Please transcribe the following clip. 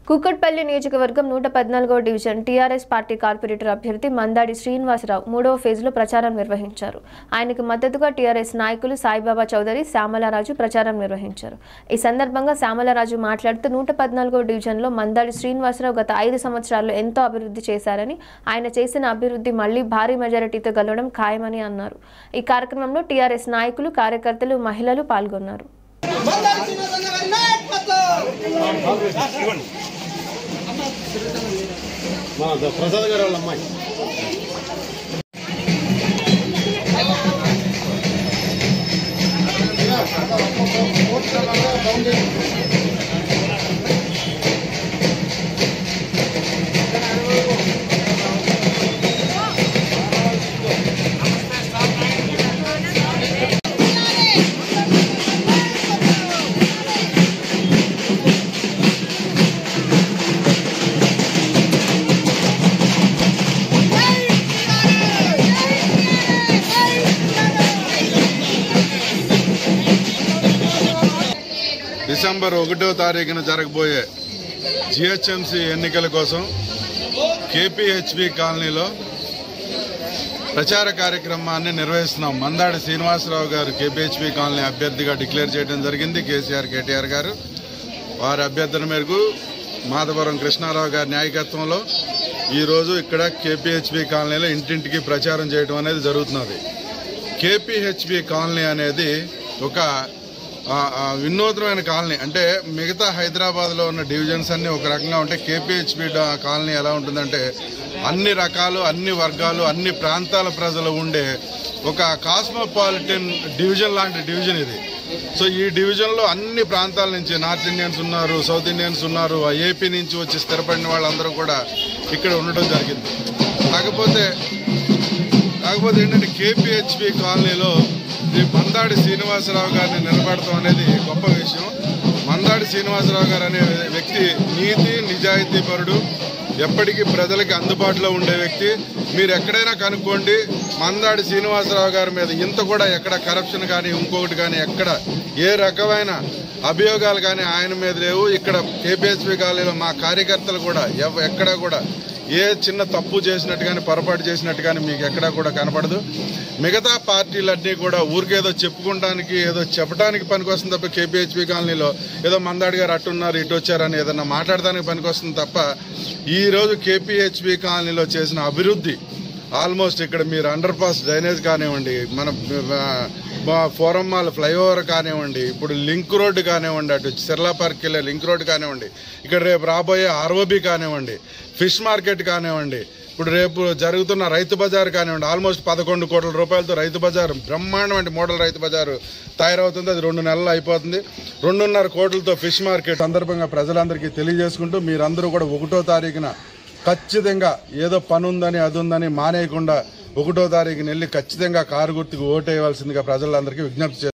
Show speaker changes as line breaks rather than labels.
కుక్కట్పల్లి నియోజకవర్గం నూట పద్నాలుగో డివిజన్ టీఆర్ఎస్ పార్టీ కార్పొరేటర్ అభ్యర్థి మందాడి శ్రీనివాసరావు మూడవ ఫేజ్లో ప్రచారం నిర్వహించారు ఆయనకు మద్దతుగా టీఆర్ఎస్ నాయకులు సాయిబాబా చౌదరి శ్యామలారాజు ప్రచారం నిర్వహించారు ఈ సందర్భంగా శ్యామలారాజు మాట్లాడుతూ నూట పద్నాలుగో డివిజన్లో మందాడి శ్రీనివాసరావు గత ఐదు సంవత్సరాల్లో ఎంతో అభివృద్ధి చేశారని ఆయన చేసిన అభివృద్ధి మళ్లీ భారీ మెజారిటీతో గెలవడం ఖాయమని అన్నారు ఈ కార్యక్రమంలో టీఆర్ఎస్ నాయకులు కార్యకర్తలు మహిళలు పాల్గొన్నారు
బండారు శ్రీనివాసరావు గారి నాయకత్వం
మా ప్రసాద్ గారు వాళ్ళ అమ్మాయి డిసెంబర్ ఒకటో తారీఖున జరగబోయే జిహెచ్ఎంసీ ఎన్నికల కోసం కేపీహెచ్బి కాలనీలో ప్రచార కార్యక్రమాన్ని నిర్వహిస్తున్నాం మందాడి శ్రీనివాసరావు గారు కేపీహెచ్బి కాలనీ అభ్యర్థిగా డిక్లేర్ చేయడం జరిగింది కేసీఆర్ కేటీఆర్ గారు వారి అభ్యర్థన మేరకు మాధవరం కృష్ణారావు గారి నాయకత్వంలో ఈరోజు ఇక్కడ కేపీహెచ్బి కాలనీలో ఇంటింటికి ప్రచారం చేయడం అనేది జరుగుతున్నది కేపీహెచ్బి కాలనీ అనేది ఒక ఆ, ఆ, వినూత్నమైన కాలనీ అంటే మిగతా హైదరాబాద్లో ఉన్న డివిజన్స్ అన్ని ఒక రకంగా ఉంటే కేపీహెచ్బి కాలనీ ఎలా ఉంటుందంటే అన్ని రకాలు అన్ని వర్గాలు అన్ని ప్రాంతాల ప్రజలు ఉండే ఒక కాస్మోపాలిటన్ డివిజన్ లాంటి డివిజన్ ఇది సో ఈ డివిజన్లో అన్ని ప్రాంతాల నుంచి నార్త్ ఇండియన్స్ ఉన్నారు సౌత్ ఇండియన్స్ ఉన్నారు ఆ ఏపీ నుంచి వచ్చి స్థిరపడిన వాళ్ళందరూ కూడా ఇక్కడ ఉండడం జరిగింది కాకపోతే కాకపోతే ఏంటంటే కేపీహెచ్బి కాలనీలో శ్రీ మందాడి శ్రీనివాసరావు గారిని నిలబడటం అనేది గొప్ప విషయం మందాడి శ్రీనివాసరావు గారు అనే వ్యక్తి నీతి నిజాయితీ పరుడు ఎప్పటికీ ప్రజలకి అందుబాటులో ఉండే వ్యక్తి మీరు ఎక్కడైనా కనుక్కోండి మందాడి శ్రీనివాసరావు గారి మీద ఇంత కూడా ఎక్కడ కరప్షన్ కానీ ఇంకొకటి కానీ ఎక్కడ ఏ రకమైన అభియోగాలు కానీ ఆయన మీద లేవు ఇక్కడ కేపీహెచ్బి కాలనీలో మా కార్యకర్తలు కూడా ఎవ- ఎక్కడా కూడా ఏ చిన్న తప్పు చేసినట్టు కానీ పొరపాటు చేసినట్టు కానీ మీకు ఎక్కడా కూడా కనపడదు మిగతా పార్టీలన్నీ కూడా ఊరికేదో చెప్పుకోవడానికి ఏదో చెప్పడానికి పనికొస్తుంది తప్ప కేపీహెచ్పి కాలనీలో ఏదో మందాడి గారు అట్టున్నారు ఇటు వచ్చారని ఏదన్నా మాట్లాడడానికి పనికొస్తుంది తప్ప ఈ రోజు కేపీహెచ్పి కాలనీలో చేసిన అభివృద్ధి ఆల్మోస్ట్ ఇక్కడ మీరు అండర్ పాస్ డ్రైనేజ్ కానివ్వండి మన ఆ, మా ఫోరం మాల్ ఫ్లైఓవర్ కానివ్వండి ఇప్పుడు లింక్ రోడ్డు కానివ్వండి అటు సిర్లా పార్క్ వెళ్ళే లింక్ రోడ్డు కానివ్వండి ఇక్కడ రేపు రాబోయే ఆర్ఓబి కానివ్వండి ఫిష్ మార్కెట్ కానివ్వండి ఇప్పుడు రేపు జరుగుతున్న రైతు బజార్ కానివ్వండి ఆల్మోస్ట్ పదకొండు కోట్ల రూపాయలతో రైతు బజార్ బ్రహ్మాండమైన మోడల్ రైతు బజారు తయారవుతుంది అది రెండు నెలలు అయిపోతుంది రెండున్నర కోట్లతో ఫిష్ మార్కెట్ సందర్భంగా ప్రజలందరికీ తెలియజేసుకుంటూ మీరందరూ కూడా ఒకటో తారీఖున ఖచ్చితంగా ఏదో పని ఉందని అది ఉందని మానేయకుండా ఒకటో తారీఖున వెళ్ళి ఖచ్చితంగా కారు గుర్తుకు ఓటేయవలసిందిగా ప్రజలందరికీ విజ్ఞప్తి చేస్తున్నాను.